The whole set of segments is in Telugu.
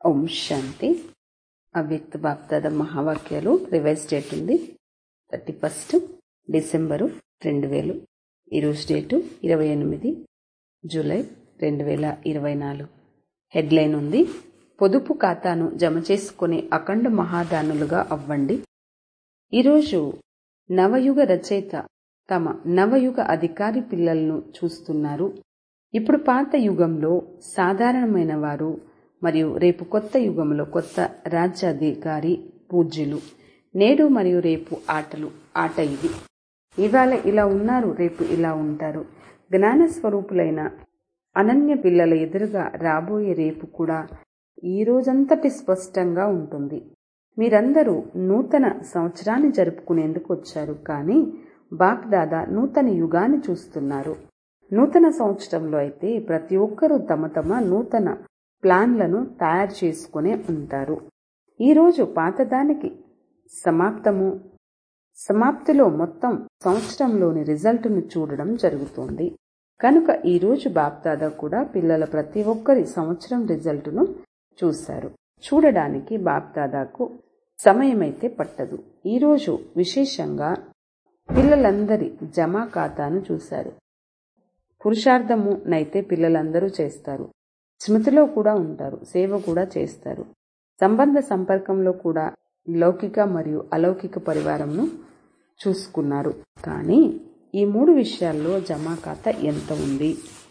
ఓం శాంతి అవ్యక్త బాప్దాద మహావాక్యాలు రివైజ్ డేట్ ఉంది థర్టీ ఫస్ట్ డిసెంబరు రెండు వేలు ఈరోజు డేటు ఇరవై ఎనిమిది జూలై రెండు వేల ఇరవై నాలుగు హెడ్లైన్ ఉంది పొదుపు ఖాతాను జమ చేసుకునే అఖండ మహాదానులుగా అవ్వండి ఈరోజు నవయుగ రచయిత తమ నవయుగ అధికారి పిల్లలను చూస్తున్నారు ఇప్పుడు పాత యుగంలో సాధారణమైన వారు మరియు రేపు కొత్త యుగంలో కొత్త రాజ్యాధికారి పూజ్యులు నేడు మరియు రేపు ఆటలు ఆట ఇది ఇవాళ ఇలా ఉన్నారు రేపు ఇలా ఉంటారు జ్ఞాన స్వరూపులైన అనన్య పిల్లల ఎదురుగా రాబోయే రేపు కూడా ఈ రోజంతటి స్పష్టంగా ఉంటుంది మీరందరూ నూతన సంవత్సరాన్ని జరుపుకునేందుకు వచ్చారు కానీ బాప్ దాదా నూతన యుగాన్ని చూస్తున్నారు నూతన సంవత్సరంలో అయితే ప్రతి ఒక్కరూ తమ తమ నూతన ప్లాన్లను తయారు చేసుకునే ఉంటారు ఈరోజు పాతదానికి సమాప్తము సమాప్తిలో మొత్తం సంవత్సరంలోని రిజల్ట్ను చూడడం జరుగుతుంది కనుక ఈరోజు బాప్దాదా కూడా పిల్లల ప్రతి ఒక్కరి సంవత్సరం రిజల్ట్ను చూశారు చూడడానికి బాప్దాదాకు సమయమైతే పట్టదు ఈరోజు విశేషంగా పిల్లలందరి జమా ఖాతాను చూశారు పురుషార్థము నైతే పిల్లలందరూ చేస్తారు స్మృతిలో కూడా ఉంటారు సేవ కూడా చేస్తారు సంబంధ సంపర్కంలో కూడా లౌకిక మరియు అలౌకిక పరివారంను చూసుకున్నారు కానీ ఈ మూడు విషయాల్లో జమా ఖాతా ఎంత ఉంది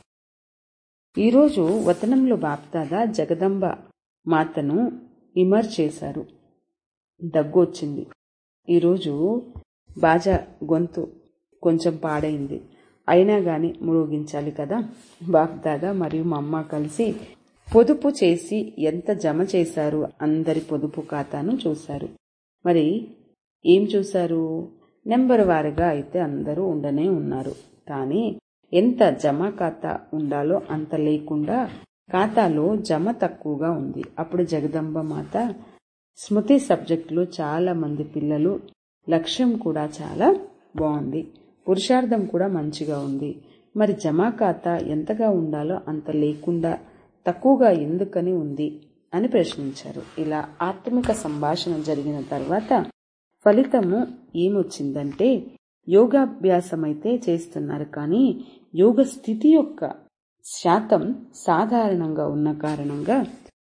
ఈరోజు వతనంలో బాప్దాదా జగదంబ మాతను ఇమర్ చేశారు దగ్గు వచ్చింది ఈరోజు బాజా గొంతు కొంచెం పాడైంది అయినా గాని మురోగించాలి కదా బాప్దాదా మరియు మా అమ్మ కలిసి పొదుపు చేసి ఎంత జమ చేశారు అందరి పొదుపు ఖాతాను చూశారు మరి ఏం చూశారు నెంబర్ వారిగా అయితే అందరూ ఉండనే ఉన్నారు కానీ ఎంత జమ ఖాతా ఉండాలో అంత లేకుండా ఖాతాలో జమ తక్కువగా ఉంది అప్పుడు జగదంబ మాత స్మృతి సబ్జెక్టులో చాలా మంది పిల్లలు లక్ష్యం కూడా చాలా బాగుంది పురుషార్థం కూడా మంచిగా ఉంది మరి జమా ఖాతా ఎంతగా ఉండాలో అంత లేకుండా తక్కువగా ఎందుకని ఉంది అని ప్రశ్నించారు ఇలా ఆత్మిక సంభాషణ జరిగిన తర్వాత ఫలితము ఏమొచ్చిందంటే యోగాభ్యాసం అయితే చేస్తున్నారు కానీ యోగ స్థితి యొక్క శాతం సాధారణంగా ఉన్న కారణంగా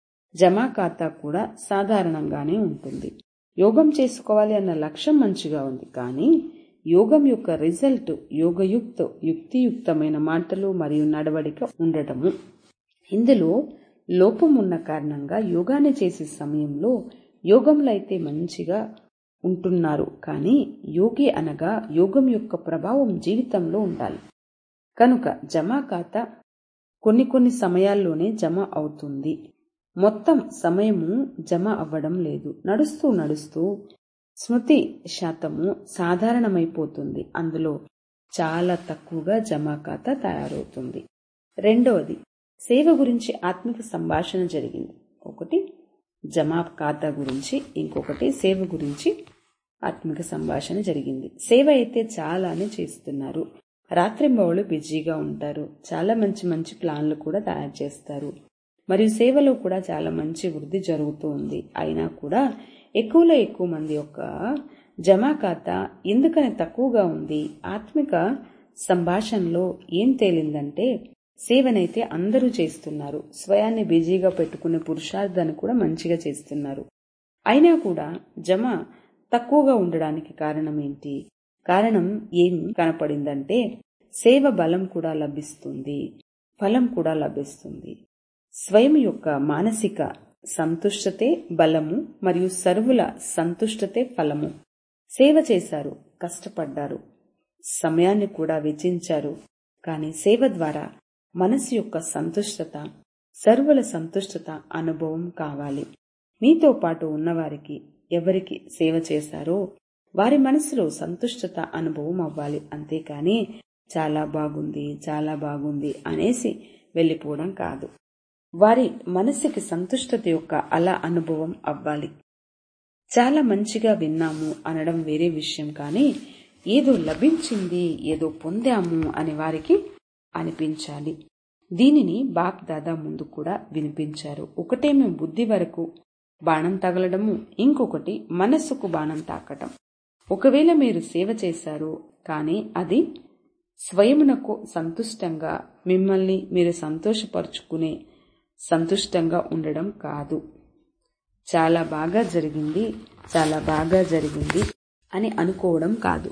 జమా ఖాతా కూడా సాధారణంగానే ఉంటుంది యోగం చేసుకోవాలి అన్న లక్ష్యం మంచిగా ఉంది కానీ యోగం యొక్క రిజల్ట్ యోగయుక్త యుక్తియుక్తమైన మాటలు మరియు నడవడిక ఉండటము ఇందులో లోపం ఉన్న కారణంగా యోగాన్ని చేసే సమయంలో యోగంలో అయితే మంచిగా ఉంటున్నారు కానీ యోగి అనగా యోగం యొక్క ప్రభావం జీవితంలో ఉండాలి కనుక జమా ఖాతా కొన్ని కొన్ని సమయాల్లోనే జమ అవుతుంది మొత్తం సమయము జమ అవ్వడం లేదు నడుస్తూ నడుస్తూ స్మృతి శాతము సాధారణమైపోతుంది అందులో చాలా తక్కువగా జమా ఖాతా తయారవుతుంది రెండవది సేవ గురించి ఆత్మిక సంభాషణ జరిగింది ఒకటి జమా ఖాతా గురించి ఇంకొకటి సేవ గురించి ఆత్మిక సంభాషణ జరిగింది సేవ అయితే చాలానే చేస్తున్నారు రాత్రింబవళ్ళు బిజీగా ఉంటారు చాలా మంచి మంచి ప్లాన్లు కూడా తయారు చేస్తారు మరియు సేవలో కూడా చాలా మంచి వృద్ధి జరుగుతూ ఉంది అయినా కూడా ఎక్కువలో ఎక్కువ మంది యొక్క జమా ఖాతా ఎందుకని తక్కువగా ఉంది ఆత్మిక సంభాషణలో ఏం తేలిందంటే సేవనైతే అందరూ చేస్తున్నారు స్వయాన్ని బిజీగా పెట్టుకునే పురుషార్థాన్ని కూడా మంచిగా చేస్తున్నారు అయినా కూడా జమ తక్కువగా ఉండడానికి కారణం ఏంటి కారణం ఏం కనపడిందంటే సేవ బలం కూడా లభిస్తుంది ఫలం కూడా లభిస్తుంది స్వయం యొక్క మానసిక సంతుష్టతే బలము మరియు సర్వుల సంతుష్టతే ఫలము సేవ చేశారు కష్టపడ్డారు సమయాన్ని కూడా వెచ్చించారు కానీ సేవ ద్వారా మనసు యొక్క సంతుష్టత సర్వుల సంతుష్టత అనుభవం కావాలి మీతో పాటు ఉన్నవారికి ఎవరికి సేవ చేశారో వారి మనసులో సంతుష్టత అనుభవం అవ్వాలి అంతేకాని చాలా బాగుంది చాలా బాగుంది అనేసి వెళ్ళిపోవడం కాదు వారి మనసుకి సంతుష్టత యొక్క అలా అనుభవం అవ్వాలి చాలా మంచిగా విన్నాము అనడం వేరే విషయం కానీ ఏదో లభించింది ఏదో పొందాము అని వారికి అనిపించాలి దీనిని బాప్ దాదా ముందు కూడా వినిపించారు ఒకటేమో బుద్ధి వరకు బాణం తగలడము ఇంకొకటి మనస్సుకు బాణం తాకటం ఒకవేళ మీరు సేవ చేశారు కానీ అది స్వయమునకు సంతుష్టంగా మిమ్మల్ని మీరు సంతోషపరుచుకునే సంతుష్టంగా ఉండడం కాదు చాలా బాగా జరిగింది చాలా బాగా జరిగింది అని అనుకోవడం కాదు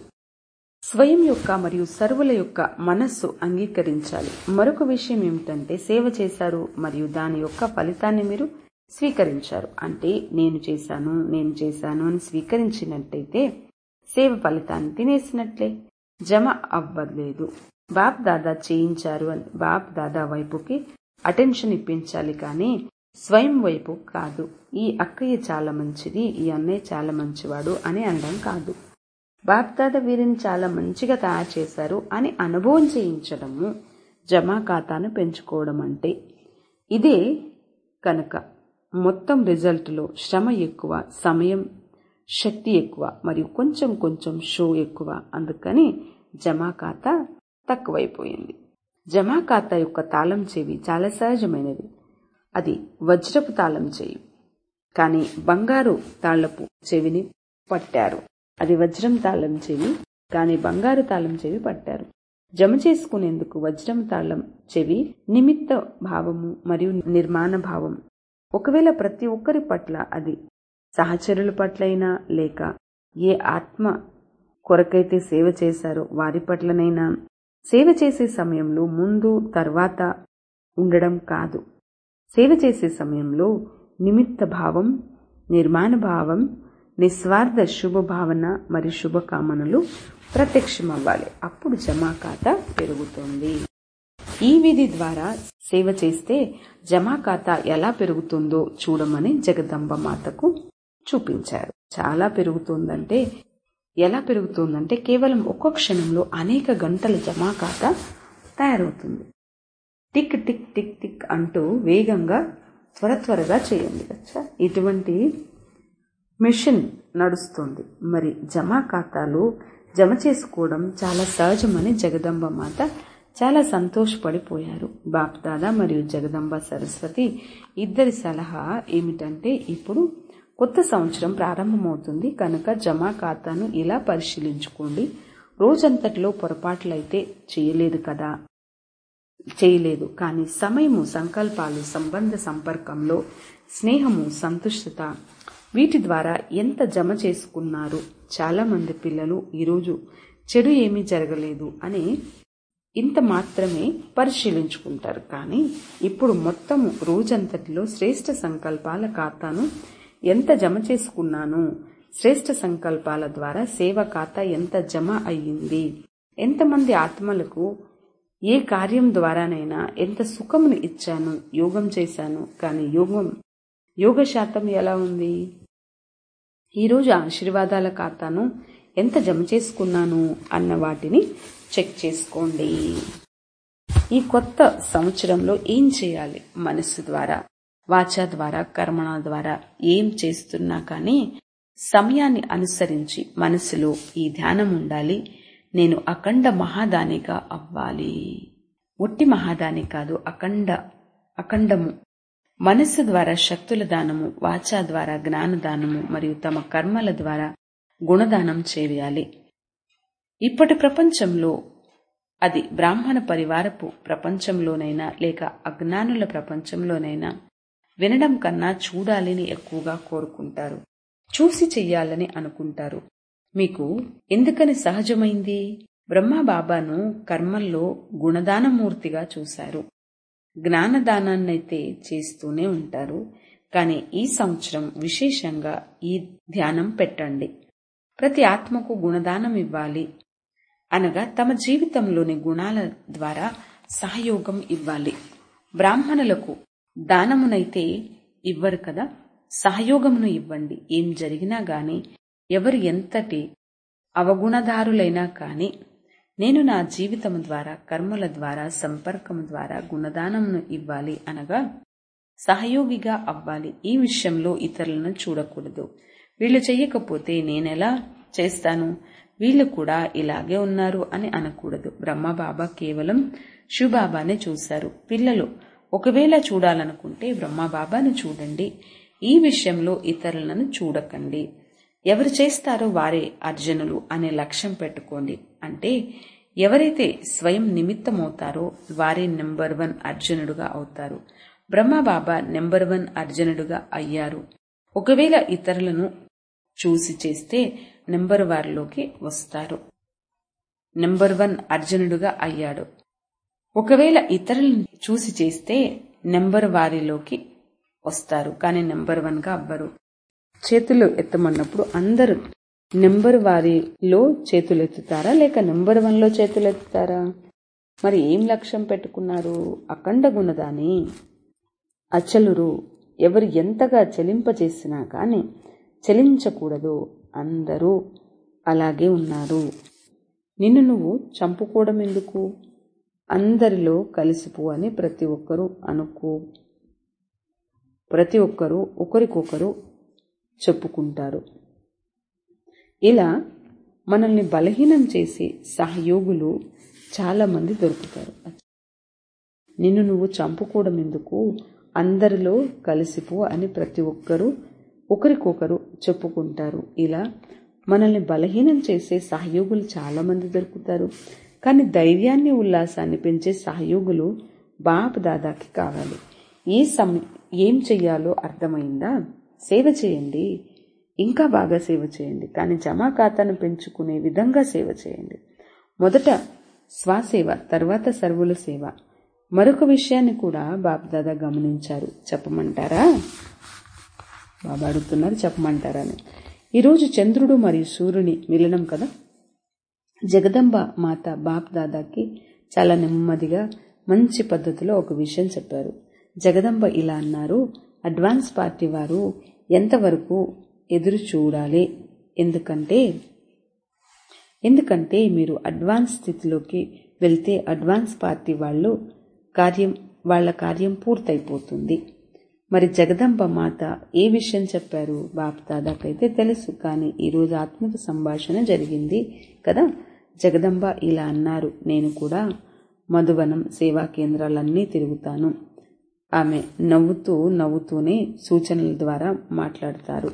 స్వయం యొక్క మరియు సర్వుల యొక్క మనస్సు అంగీకరించాలి మరొక విషయం ఏమిటంటే సేవ చేశారు మరియు దాని యొక్క ఫలితాన్ని మీరు స్వీకరించారు అంటే నేను చేశాను నేను చేశాను అని స్వీకరించినట్టయితే సేవ ఫలితాన్ని తినేసినట్లే జమ అవ్వలేదు బాప్ దాదా చేయించారు అని బాప్ దాదా వైపుకి అటెన్షన్ ఇప్పించాలి కానీ స్వయం వైపు కాదు ఈ అక్కయ్య చాలా మంచిది ఈ అన్నయ్య చాలా మంచివాడు అని అనడం కాదు బాప్దాద వీరిని చాలా మంచిగా తయారు చేశారు అని అనుభవం చేయించడము జమా ఖాతాను పెంచుకోవడం అంటే ఇదే కనుక మొత్తం రిజల్ట్లో శ్రమ ఎక్కువ సమయం శక్తి ఎక్కువ మరియు కొంచెం కొంచెం షో ఎక్కువ అందుకని జమా ఖాతా తక్కువైపోయింది జమా ఖాతా యొక్క తాళం చెవి చాలా సహజమైనది అది వజ్రపు తాళం చెవి కానీ బంగారు తాళపు చెవిని పట్టారు అది వజ్రం తాళం చెవి కానీ బంగారు తాళం చెవి పట్టారు జమ చేసుకునేందుకు వజ్రం తాళం చెవి నిమిత్త భావము మరియు నిర్మాణ భావం ఒకవేళ ప్రతి ఒక్కరి పట్ల అది సహచరుల పట్లైనా లేక ఏ ఆత్మ కొరకైతే సేవ చేశారో వారి పట్లనైనా సేవ చేసే సమయంలో ముందు తర్వాత ఉండడం కాదు సేవ చేసే సమయంలో నిమిత్త భావం నిర్మాణ భావం నిస్వార్థ శుభ భావన మరియు శుభకామనలు ప్రత్యక్షమవ్వాలి అప్పుడు జమా ఖాతా పెరుగుతుంది ఈ విధి ద్వారా సేవ చేస్తే జమా ఖాతా ఎలా పెరుగుతుందో చూడమని జగదంబ మాతకు చూపించారు చాలా పెరుగుతుందంటే ఎలా పెరుగుతుందంటే కేవలం ఒక్క క్షణంలో అనేక గంటల జమా ఖాతా తయారవుతుంది టిక్ టిక్ టిక్ టిక్ అంటూ వేగంగా త్వర త్వరగా చేయండి అచ్చా ఇటువంటి మిషన్ నడుస్తుంది మరి జమా ఖాతాలు జమ చేసుకోవడం చాలా సహజమని జగదంబ మాత చాలా సంతోషపడిపోయారు బాప్దాదా మరియు జగదంబ సరస్వతి ఇద్దరి సలహా ఏమిటంటే ఇప్పుడు కొత్త సంవత్సరం ప్రారంభమవుతుంది కనుక జమా ఖాతాను ఇలా పరిశీలించుకోండి రోజంతటిలో పొరపాట్లయితే చేయలేదు కదా చేయలేదు కానీ సమయము సంకల్పాలు సంబంధ సంపర్కంలో స్నేహము సంతుష్టత వీటి ద్వారా ఎంత జమ చేసుకున్నారు చాలా మంది పిల్లలు ఈరోజు చెడు ఏమీ జరగలేదు అని ఇంత మాత్రమే పరిశీలించుకుంటారు కానీ ఇప్పుడు మొత్తము రోజంతటిలో శ్రేష్ఠ సంకల్పాల ఖాతాను ఎంత జమ చేసుకున్నాను శ్రేష్ఠ సంకల్పాల ద్వారా సేవ ఖాతా ఎంత జమ అయ్యింది ఎంతమంది ఆత్మలకు ఏ కార్యం ద్వారానైనా ఎంత సుఖమును ఇచ్చాను యోగం చేశాను కానీ యోగం యోగ శాతం ఎలా ఉంది ఈరోజు ఆశీర్వాదాల ఖాతాను ఎంత జమ చేసుకున్నాను అన్న వాటిని చెక్ చేసుకోండి ఈ కొత్త సంవత్సరంలో ఏం చేయాలి మనస్సు ద్వారా వాచ ద్వారా కర్మణ ద్వారా ఏం చేస్తున్నా కానీ సమయాన్ని అనుసరించి మనసులో ఈ ధ్యానం ఉండాలి నేను అఖండ మహాదానిగా అవ్వాలి ఒట్టి మహాదాని కాదు అఖండ అఖండము మనస్సు ద్వారా శక్తుల దానము వాచా ద్వారా జ్ఞానదానము మరియు తమ కర్మల ద్వారా గుణదానం చేయాలి ఇప్పటి ప్రపంచంలో అది బ్రాహ్మణ పరివారపు ప్రపంచంలోనైనా లేక అజ్ఞానుల ప్రపంచంలోనైనా వినడం కన్నా చూడాలని ఎక్కువగా కోరుకుంటారు చూసి చెయ్యాలని అనుకుంటారు మీకు ఎందుకని సహజమైంది బ్రహ్మ బాబాను కర్మల్లో గుణదానమూర్తిగా చూశారు జ్ఞానదానాన్నైతే చేస్తూనే ఉంటారు కానీ ఈ సంవత్సరం విశేషంగా ఈ ధ్యానం పెట్టండి ప్రతి ఆత్మకు గుణదానం ఇవ్వాలి అనగా తమ జీవితంలోని గుణాల ద్వారా సహయోగం ఇవ్వాలి బ్రాహ్మణులకు దానమునైతే ఇవ్వరు కదా సహయోగమును ఇవ్వండి ఏం జరిగినా గాని ఎవరు ఎంతటి అవగుణదారులైనా కాని నేను నా జీవితం ద్వారా కర్మల ద్వారా సంపర్కం ద్వారా గుణదానమును ఇవ్వాలి అనగా సహయోగిగా అవ్వాలి ఈ విషయంలో ఇతరులను చూడకూడదు వీళ్ళు చెయ్యకపోతే నేనెలా చేస్తాను వీళ్ళు కూడా ఇలాగే ఉన్నారు అని అనకూడదు బ్రహ్మ బాబా కేవలం శివబాబానే చూశారు పిల్లలు ఒకవేళ చూడాలనుకుంటే బ్రహ్మబాబాను చూడండి ఈ విషయంలో ఇతరులను చూడకండి ఎవరు చేస్తారో వారే అర్జునులు అనే లక్ష్యం పెట్టుకోండి అంటే ఎవరైతే స్వయం నిమిత్తమవుతారో వారే నెంబర్ వన్ అర్జునుడుగా అవుతారు బ్రహ్మబాబా నెంబర్ వన్ అర్జునుడుగా అయ్యారు ఒకవేళ ఇతరులను చూసి చేస్తే నెంబర్ వారిలోకి వస్తారు నెంబర్ వన్ అర్జునుడుగా అయ్యాడు ఒకవేళ ఇతరులను చూసి చేస్తే నెంబర్ వారిలోకి వస్తారు కానీ నెంబర్ వన్ గా అవ్వరు చేతులు ఎత్తమన్నప్పుడు అందరూ నెంబర్ వారిలో చేతులు ఎత్తుతారా లేక నెంబర్ వన్ లో చేతులు ఎత్తుతారా మరి ఏం లక్ష్యం పెట్టుకున్నారు అఖండ గుణదాని అచలురు ఎవరు ఎంతగా చెలింపచేసినా కానీ చలించకూడదు అందరూ అలాగే ఉన్నారు నిన్ను నువ్వు చంపుకోవడం ఎందుకు అందరిలో కలిసిపో అని ప్రతి ఒక్కరూ అనుకో ప్రతి ఒక్కరూ ఒకరికొకరు చెప్పుకుంటారు ఇలా మనల్ని బలహీనం చేసే సహయోగులు చాలామంది దొరుకుతారు నిన్ను నువ్వు చంపుకోవడం ఎందుకు అందరిలో కలిసిపో అని ప్రతి ఒక్కరూ ఒకరికొకరు చెప్పుకుంటారు ఇలా మనల్ని బలహీనం చేసే సహయోగులు చాలామంది దొరుకుతారు కానీ ధైర్యాన్ని ఉల్లాసాన్ని పెంచే సహయోగులు బాప్ దాదాకి కావాలి ఏ సమ ఏం చెయ్యాలో అర్థమైందా సేవ చేయండి ఇంకా బాగా సేవ చేయండి కానీ జమా ఖాతాను పెంచుకునే విధంగా సేవ చేయండి మొదట స్వసేవ తర్వాత సర్వుల సేవ మరొక విషయాన్ని కూడా బాప్దాదా గమనించారు చెప్పమంటారా బాబా అడుగుతున్నారు చెప్పమంటారా అని ఈరోజు చంద్రుడు మరియు సూర్యుని మిలనం కదా జగదంబ మాత బాప్ దాదాకి చాలా నెమ్మదిగా మంచి పద్ధతిలో ఒక విషయం చెప్పారు జగదంబ ఇలా అన్నారు అడ్వాన్స్ పార్టీ వారు ఎంతవరకు ఎదురు చూడాలి ఎందుకంటే ఎందుకంటే మీరు అడ్వాన్స్ స్థితిలోకి వెళ్తే అడ్వాన్స్ పార్టీ వాళ్ళు కార్యం వాళ్ళ కార్యం పూర్తయిపోతుంది మరి జగదంబ మాత ఏ విషయం చెప్పారు బాప్ దాదాకైతే తెలుసు కానీ ఈరోజు ఆత్మిక సంభాషణ జరిగింది కదా జగదంబ ఇలా అన్నారు నేను కూడా మధువనం సేవా కేంద్రాలన్నీ తిరుగుతాను ఆమె నవ్వుతూ నవ్వుతూనే సూచనల ద్వారా మాట్లాడతారు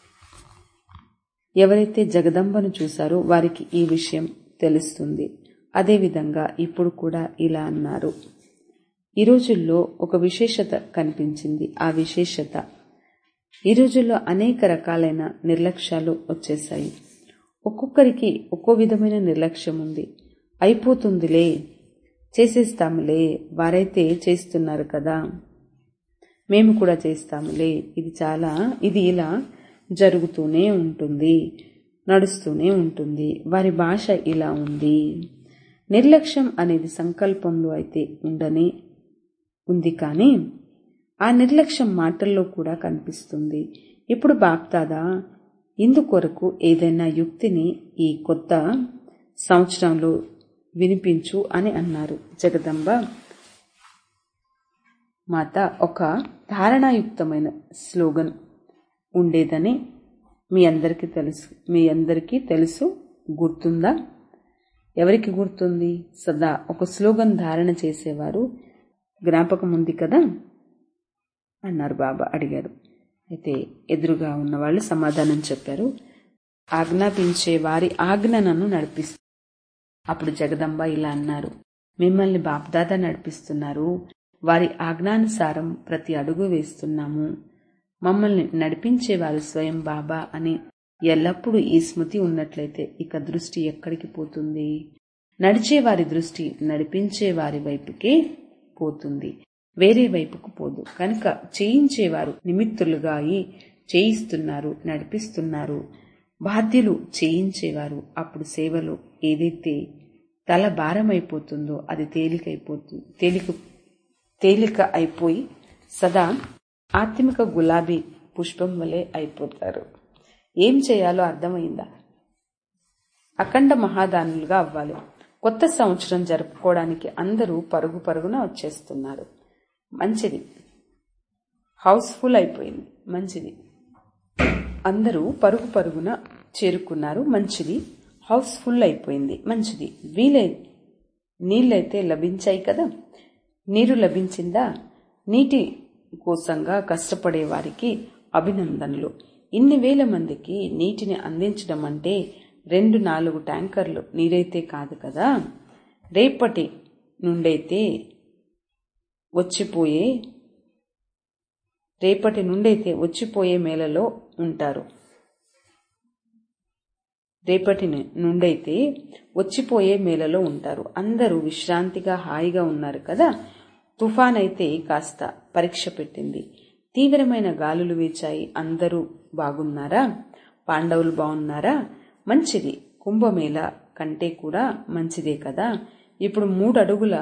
ఎవరైతే జగదంబను చూశారో వారికి ఈ విషయం తెలుస్తుంది అదేవిధంగా ఇప్పుడు కూడా ఇలా అన్నారు ఈ రోజుల్లో ఒక విశేషత కనిపించింది ఆ విశేషత ఈ రోజుల్లో అనేక రకాలైన నిర్లక్ష్యాలు వచ్చేసాయి ఒక్కొక్కరికి ఒక్కో విధమైన నిర్లక్ష్యం ఉంది అయిపోతుందిలే చేసేస్తాములే వారైతే చేస్తున్నారు కదా మేము కూడా చేస్తాములే ఇది చాలా ఇది ఇలా జరుగుతూనే ఉంటుంది నడుస్తూనే ఉంటుంది వారి భాష ఇలా ఉంది నిర్లక్ష్యం అనేది సంకల్పంలో అయితే ఉండని ఉంది కానీ ఆ నిర్లక్ష్యం మాటల్లో కూడా కనిపిస్తుంది ఇప్పుడు బాప్తాదా ఇందుకొరకు ఏదైనా యుక్తిని ఈ కొత్త సంవత్సరంలో వినిపించు అని అన్నారు జగదంబ మాత ఒక ధారణాయుక్తమైన స్లోగన్ ఉండేదని మీ అందరికీ తెలుసు మీ అందరికీ తెలుసు గుర్తుందా ఎవరికి గుర్తుంది సదా ఒక స్లోగన్ ధారణ చేసేవారు జ్ఞాపకం ఉంది కదా అన్నారు బాబా అడిగారు అయితే ఎదురుగా ఉన్న వాళ్ళు సమాధానం చెప్పారు ఆజ్ఞాపించే వారి ఆజ్ఞనను నడిపిస్తారు అప్పుడు జగదంబ ఇలా అన్నారు మిమ్మల్ని బాప్దాదా నడిపిస్తున్నారు వారి ఆజ్ఞానుసారం ప్రతి అడుగు వేస్తున్నాము మమ్మల్ని నడిపించేవారు స్వయం బాబా అని ఎల్లప్పుడూ ఈ స్మృతి ఉన్నట్లయితే ఇక దృష్టి ఎక్కడికి పోతుంది నడిచే వారి దృష్టి నడిపించే వారి వైపుకే పోతుంది వేరే వైపుకు పోదు కనుక చేయించేవారు నిమిత్తులుగా అయి చేయిస్తున్నారు నడిపిస్తున్నారు బాధ్యులు చేయించేవారు అప్పుడు సేవలో ఏదైతే తల భారమైపోతుందో అది తేలికైపోతుంది తేలిక తేలిక అయిపోయి సదా ఆత్మిక గులాబీ పుష్పం వలె అయిపోతారు ఏం చేయాలో అర్థమైందా అఖండ మహాదానులుగా అవ్వాలి కొత్త సంవత్సరం జరుపుకోవడానికి అందరూ పరుగు పరుగున వచ్చేస్తున్నారు మంచిది హౌస్ఫుల్ అయిపోయింది మంచిది అందరూ పరుగు పరుగున చేరుకున్నారు మంచిది హౌస్ ఫుల్ అయిపోయింది మంచిది వీలై నీళ్ళైతే లభించాయి కదా నీరు లభించిందా నీటి కోసంగా కష్టపడే వారికి అభినందనలు ఇన్ని వేల మందికి నీటిని అందించడం అంటే రెండు నాలుగు ట్యాంకర్లు నీరైతే కాదు కదా రేపటి నుండైతే వచ్చిపోయే రేపటి నుండైతే వచ్చిపోయే మేళలో ఉంటారు రేపటి నుండైతే వచ్చిపోయే మేళలో ఉంటారు అందరూ విశ్రాంతిగా హాయిగా ఉన్నారు కదా తుఫాన్ అయితే కాస్త పరీక్ష పెట్టింది తీవ్రమైన గాలులు వీచాయి అందరూ బాగున్నారా పాండవులు బాగున్నారా మంచిది కుంభమేళ కంటే కూడా మంచిదే కదా ఇప్పుడు మూడు అడుగుల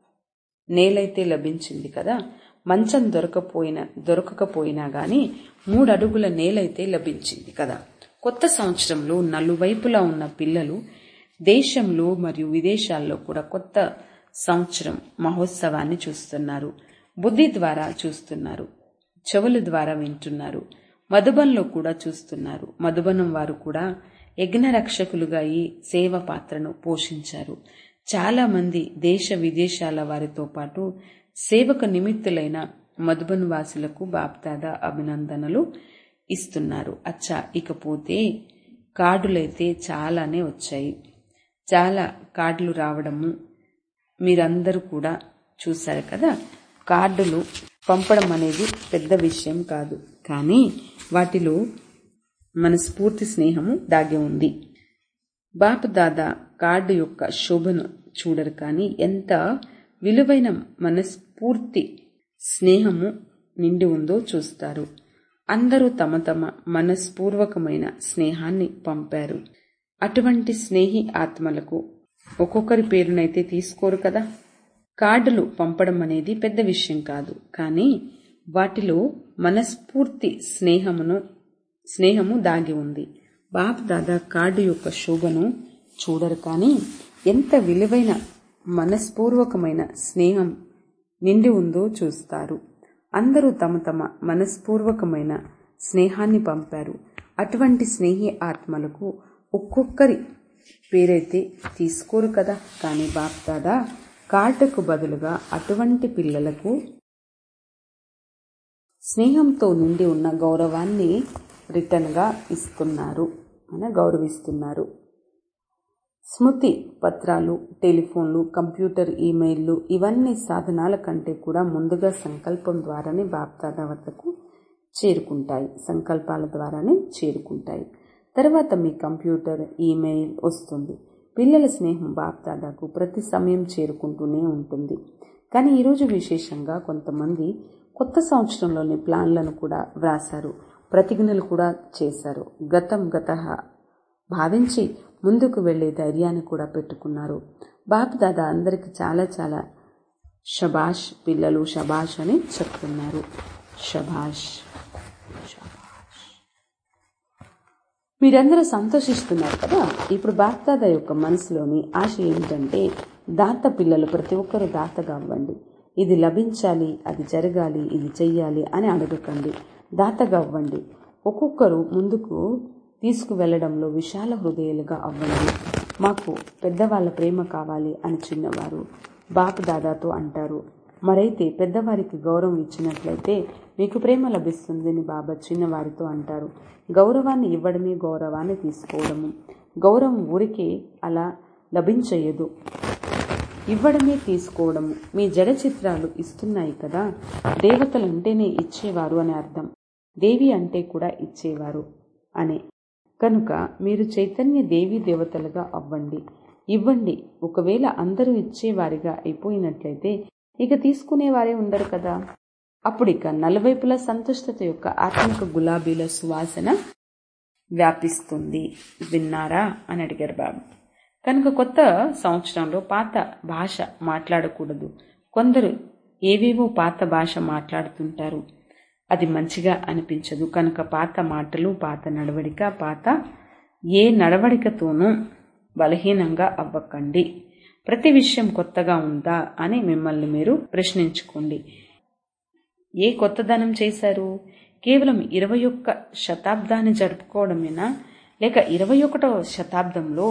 నేలైతే లభించింది కదా మంచం దొరకపోయినా దొరకకపోయినా గాని మూడు అడుగుల నేలైతే లభించింది కదా కొత్త సంవత్సరంలో నలువైపులా ఉన్న పిల్లలు దేశంలో మరియు విదేశాల్లో కూడా కొత్త సంవత్సరం మహోత్సవాన్ని చూస్తున్నారు బుద్ధి ద్వారా చూస్తున్నారు చెవుల ద్వారా వింటున్నారు మధుబన్లో కూడా చూస్తున్నారు మధుబనం వారు కూడా యజ్ఞ రక్షకులుగా ఈ సేవ పాత్రను పోషించారు చాలా మంది దేశ విదేశాల వారితో పాటు సేవక నిమిత్తులైన మధుబన్ వాసులకు బాప్దాదా అభినందనలు ఇస్తున్నారు అచ్చా ఇకపోతే కార్డులైతే చాలానే వచ్చాయి చాలా కార్డులు రావడము మీరందరూ కూడా చూశారు కదా కార్డులు పంపడం అనేది పెద్ద విషయం కాదు కానీ వాటిలో మన స్ఫూర్తి స్నేహము దాగి ఉంది బాపు దాదా కార్డు యొక్క శోభను చూడరు కానీ ఎంత విలువైన మనస్ఫూర్తి స్నేహము నిండి ఉందో చూస్తారు అందరూ తమ తమ మనస్పూర్వకమైన స్నేహాన్ని పంపారు అటువంటి స్నేహి ఆత్మలకు ఒక్కొక్కరి పేరునైతే తీసుకోరు కదా కార్డులు పంపడం అనేది పెద్ద విషయం కాదు కానీ వాటిలో మనస్ఫూర్తి స్నేహమును స్నేహము దాగి ఉంది బాప్ దాదా కార్డు యొక్క శోభను చూడరు కానీ ఎంత విలువైన మనస్పూర్వకమైన స్నేహం నిండి ఉందో చూస్తారు అందరూ తమ తమ మనస్పూర్వకమైన స్నేహాన్ని పంపారు అటువంటి స్నేహి ఆత్మలకు ఒక్కొక్కరి పేరైతే తీసుకోరు కదా కానీ బాప్ దాదా కార్డుకు బదులుగా అటువంటి పిల్లలకు స్నేహంతో నిండి ఉన్న గౌరవాన్ని రిటర్న్గా ఇస్తున్నారు అని గౌరవిస్తున్నారు స్మృతి పత్రాలు టెలిఫోన్లు కంప్యూటర్ ఈమెయిల్లు ఇవన్నీ సాధనాల కంటే కూడా ముందుగా సంకల్పం ద్వారానే బాప్దాదా వద్దకు చేరుకుంటాయి సంకల్పాల ద్వారానే చేరుకుంటాయి తర్వాత మీ కంప్యూటర్ ఈమెయిల్ వస్తుంది పిల్లల స్నేహం బాప్దాదాకు ప్రతి సమయం చేరుకుంటూనే ఉంటుంది కానీ ఈరోజు విశేషంగా కొంతమంది కొత్త సంవత్సరంలోని ప్లాన్లను కూడా వ్రాశారు ప్రతిజ్ఞలు కూడా చేశారు గతం గత భావించి ముందుకు వెళ్లే ధైర్యాన్ని కూడా పెట్టుకున్నారు బాపు దాదా అందరికి చాలా చాలా షబాష్ పిల్లలు షబాష్ అని చెప్తున్నారు షబాష్ మీరందరూ సంతోషిస్తున్నారు కదా ఇప్పుడు బాప్దాదా యొక్క మనసులోని ఆశ ఏమిటంటే దాత పిల్లలు ప్రతి ఒక్కరూ దాతగా అవ్వండి ఇది లభించాలి అది జరగాలి ఇది చెయ్యాలి అని అడగకండి దాతగా అవ్వండి ఒక్కొక్కరు ముందుకు తీసుకువెళ్లడంలో విశాల హృదయాలుగా అవ్వండి మాకు పెద్దవాళ్ళ ప్రేమ కావాలి అని చిన్నవారు బాపు దాదాతో అంటారు మరైతే పెద్దవారికి గౌరవం ఇచ్చినట్లయితే మీకు ప్రేమ లభిస్తుందని బాబా చిన్నవారితో అంటారు గౌరవాన్ని ఇవ్వడమే గౌరవాన్ని తీసుకోవడము గౌరవం ఊరికే అలా లభించయ్యదు ఇవ్వడమే తీసుకోవడము మీ జడ చిత్రాలు ఇస్తున్నాయి కదా దేవతలంటేనే ఇచ్చేవారు అని అర్థం దేవి అంటే కూడా ఇచ్చేవారు అనే కనుక మీరు చైతన్య దేవి దేవతలుగా అవ్వండి ఇవ్వండి ఒకవేళ అందరూ ఇచ్చేవారిగా అయిపోయినట్లయితే ఇక తీసుకునేవారే ఉండరు కదా అప్పుడు ఇక నలువైపుల సంతుష్టత యొక్క ఆత్మిక గులాబీల సువాసన వ్యాపిస్తుంది విన్నారా అని అడిగారు బాబు కనుక కొత్త సంవత్సరంలో పాత భాష మాట్లాడకూడదు కొందరు ఏవేవో పాత భాష మాట్లాడుతుంటారు అది మంచిగా అనిపించదు కనుక పాత మాటలు పాత నడవడిక పాత ఏ నడవడికతోనూ బలహీనంగా అవ్వకండి ప్రతి విషయం కొత్తగా ఉందా అని మిమ్మల్ని మీరు ప్రశ్నించుకోండి ఏ కొత్తదనం చేశారు కేవలం ఇరవై ఒక్క శతాబ్దాన్ని జరుపుకోవడమేనా లేక ఇరవై ఒకటవ శతాబ్దంలో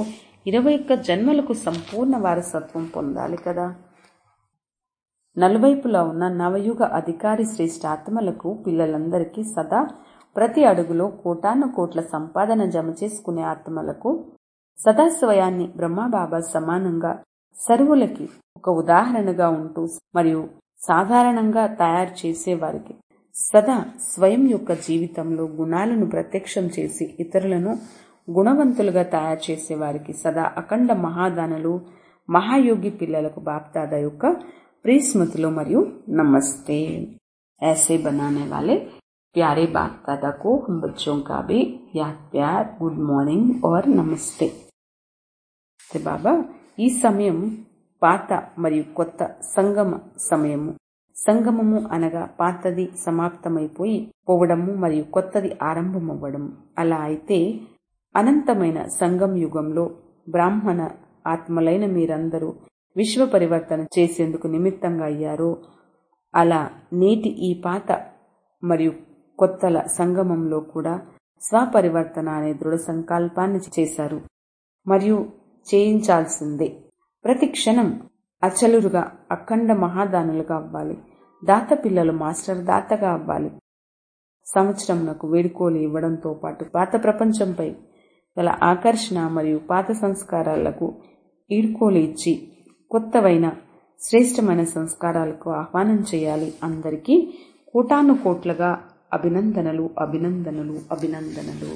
ఇరవై ఒక్క జన్మలకు సంపూర్ణ వారసత్వం పొందాలి కదా నలువైపులా ఉన్న నవయుగ అధికారి శ్రేష్ఠ ఆత్మలకు పిల్లలందరికీ సదా ప్రతి అడుగులో కోటాను కోట్ల సంపాదన జమ చేసుకునే ఆత్మలకు సదా స్వయాన్ని బ్రహ్మబాబా సమానంగా సర్వులకి ఒక ఉదాహరణగా ఉంటూ మరియు సాధారణంగా తయారు చేసేవారికి సదా స్వయం యొక్క జీవితంలో గుణాలను ప్రత్యక్షం చేసి ఇతరులను గుణవంతులుగా తయారు చేసేవారికి సదా అఖండ మహాదానలు మహాయోగి పిల్లలకు బాప్దాద యొక్క ప్రీస్మృతిలో మరియు నమస్తే ऐसे बनाने वाले प्यारे बाप दादा को हम बच्चों का भी याद प्यार गुड మార్నింగ్ और నమస్తే బాబా ఈ సమయం పాత మరియు కొత్త సంగమ సమయము సంగమము అనగా పాతది సమాప్తమైపోయి పోవడము మరియు కొత్తది ఆరంభమవ్వడం అలా అయితే అనంతమైన సంగం యుగంలో బ్రాహ్మణ ఆత్మలైన మీరందరూ విశ్వ పరివర్తన చేసేందుకు నిమిత్తంగా అయ్యారో అలా నేటి ఈ పాత మరియు కొత్తల సంగమంలో కూడా స్వపరివర్తన అనే దృఢ సంకల్పాన్ని చేశారు మరియు చేయించాల్సిందే ప్రతి క్షణం అచలురుగా అఖండ మహాదానులుగా అవ్వాలి దాత పిల్లలు మాస్టర్ దాతగా అవ్వాలి సంవత్సరంనకు వేడుకోలు ఇవ్వడంతో పాటు పాత ప్రపంచంపై గల ఆకర్షణ మరియు పాత సంస్కారాలకు ఈడ్కోలు ఇచ్చి కొత్తవైన శ్రేష్టమైన సంస్కారాలకు ఆహ్వానం చేయాలి అందరికీ కోటాను కోట్లుగా అభినందనలు అభినందనలు అభినందనలు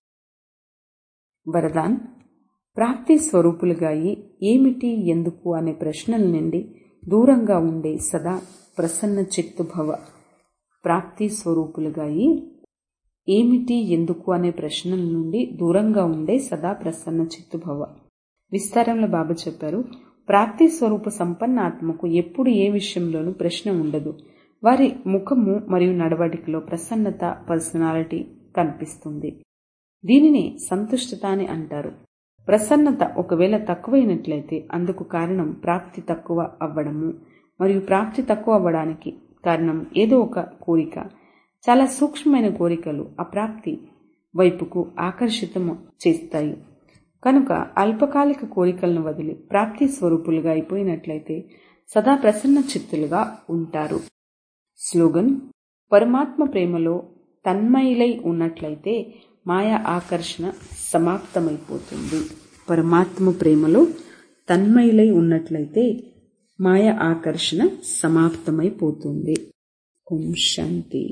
వరదాన్ ప్రాప్తి స్వరూపులుగా అయి ఏమిటి ఎందుకు అనే ప్రశ్నల నుండి దూరంగా ఉండే సదా ప్రసన్న చిత్తుభవ ప్రాప్తి స్వరూపులుగా అయి ఏమిటి ఎందుకు అనే ప్రశ్నల నుండి దూరంగా ఉండే సదా ప్రసన్న చిత్తుభవ విస్తారంలో బాబా చెప్పారు ప్రాప్తి స్వరూప సంపన్న ఆత్మకు ఎప్పుడు ఏ విషయంలోనూ ప్రశ్న ఉండదు వారి ముఖము మరియు నడవడికలో ప్రసన్నత పర్సనాలిటీ కనిపిస్తుంది దీనిని సంతుష్టత అని అంటారు ప్రసన్నత ఒకవేళ తక్కువైనట్లయితే అందుకు కారణం ప్రాప్తి తక్కువ అవ్వడము మరియు ప్రాప్తి తక్కువ అవ్వడానికి కారణం ఏదో ఒక కోరిక చాలా సూక్ష్మమైన కోరికలు అప్రాప్తి వైపుకు ఆకర్షితం చేస్తాయి కనుక అల్పకాలిక కోరికలను వదిలి ప్రాప్తి స్వరూపులుగా అయిపోయినట్లయితే సదా ప్రసన్న చిత్తులుగా ఉంటారు స్లోగన్ పరమాత్మ ప్రేమలో తన్మయులై ఉన్నట్లయితే మాయా ఆకర్షణ సమాప్తమైపోతుంది పరమాత్మ ప్రేమలో తన్మయులై ఉన్నట్లయితే మాయ ఆకర్షణ సమాప్తమైపోతుంది ఓం శాంతి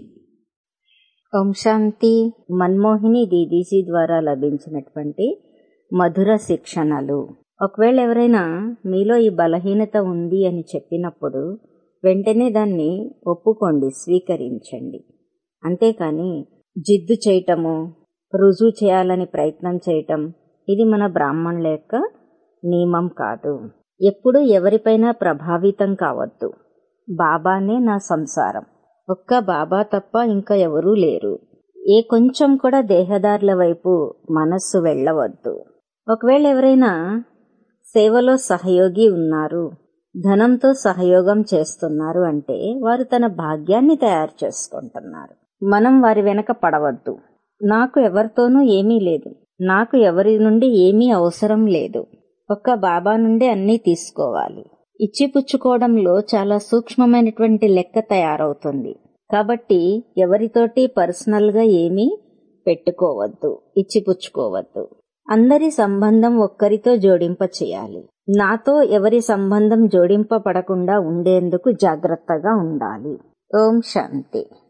ఓం శాంతి మన్మోహిని దీదీజీ ద్వారా లభించినటువంటి మధుర శిక్షణలు ఒకవేళ ఎవరైనా మీలో ఈ బలహీనత ఉంది అని చెప్పినప్పుడు వెంటనే దాన్ని ఒప్పుకోండి స్వీకరించండి అంతేకాని జిద్దు చేయటము రుజువు చేయాలని ప్రయత్నం చేయటం ఇది మన బ్రాహ్మణుల యొక్క నియమం కాదు ఎప్పుడు ఎవరిపైనా ప్రభావితం కావద్దు బాబానే నా సంసారం ఒక్క బాబా తప్ప ఇంకా ఎవరూ లేరు ఏ కొంచెం కూడా దేహదారుల వైపు మనస్సు వెళ్ళవద్దు ఒకవేళ ఎవరైనా సేవలో సహయోగి ఉన్నారు ధనంతో సహయోగం చేస్తున్నారు అంటే వారు తన భాగ్యాన్ని తయారు చేసుకుంటున్నారు మనం వారి వెనక పడవద్దు నాకు ఎవరితోనూ ఏమీ లేదు నాకు ఎవరి నుండి ఏమీ అవసరం లేదు ఒక్క బాబా నుండి అన్నీ తీసుకోవాలి ఇచ్చిపుచ్చుకోవడంలో చాలా సూక్ష్మమైనటువంటి లెక్క తయారవుతుంది కాబట్టి ఎవరితోటి పర్సనల్ గా ఏమీ పెట్టుకోవద్దు ఇచ్చిపుచ్చుకోవద్దు అందరి సంబంధం ఒక్కరితో జోడింప చేయాలి నాతో ఎవరి సంబంధం జోడింపబడకుండా ఉండేందుకు జాగ్రత్తగా ఉండాలి ఓం శాంతి